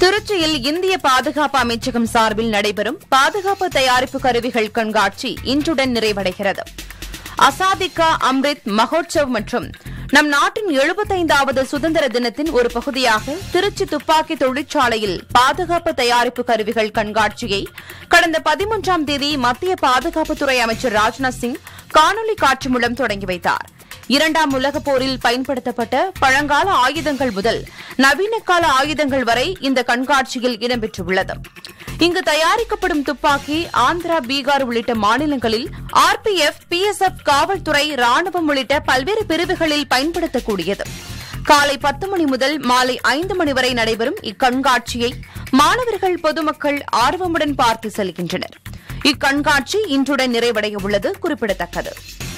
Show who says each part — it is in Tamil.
Speaker 1: திருச்சியில் இந்திய பாதுகாப்பு அமைச்சகம் சார்பில் நடைபெறும் பாதுகாப்பு தயாரிப்பு கருவிகள் கண்காட்சி இன்றுடன் நிறைவடைகிறது அசாதிகா அம்ரித் மகோத்சவ் மற்றும் நம் நாட்டின் எழுபத்தைந்தாவது சுதந்திர தினத்தின் ஒரு பகுதியாக திருச்சி துப்பாக்கி தொழிற்சாலையில் பாதுகாப்பு தயாரிப்பு கருவிகள் கண்காட்சியை கடந்த பதிமூன்றாம் தேதி மத்திய பாதுகாப்புத்துறை அமைச்சர் ராஜ்நாத் சிங் காணொலி காட்சி மூலம் தொடங்கி வைத்தார் இரண்டாம் உலகப் போரில் பயன்படுத்தப்பட்ட பழங்கால ஆயுதங்கள் முதல் நவீன கால ஆயுதங்கள் வரை இந்த கண்காட்சியில் இடம்பெற்றுள்ளது இங்கு தயாரிக்கப்படும் துப்பாக்கி ஆந்திரா பீகார் உள்ளிட்ட மாநிலங்களில் ஆர்பிஎஃப் பிஎஸ்எஃப் காவல்துறை ராணுவம் உள்ளிட்ட பல்வேறு பிரிவுகளில் பயன்படுத்தக்கூடியது காலை பத்து மணி முதல் மாலை ஐந்து மணி வரை நடைபெறும் இக்கண்காட்சியை மாணவர்கள் பொதுமக்கள் ஆர்வமுடன் பார்த்து செல்கின்றனர் இக்கண்காட்சி இன்றுடன் நிறைவடைய உள்ளது குறிப்பிடத்தக்கது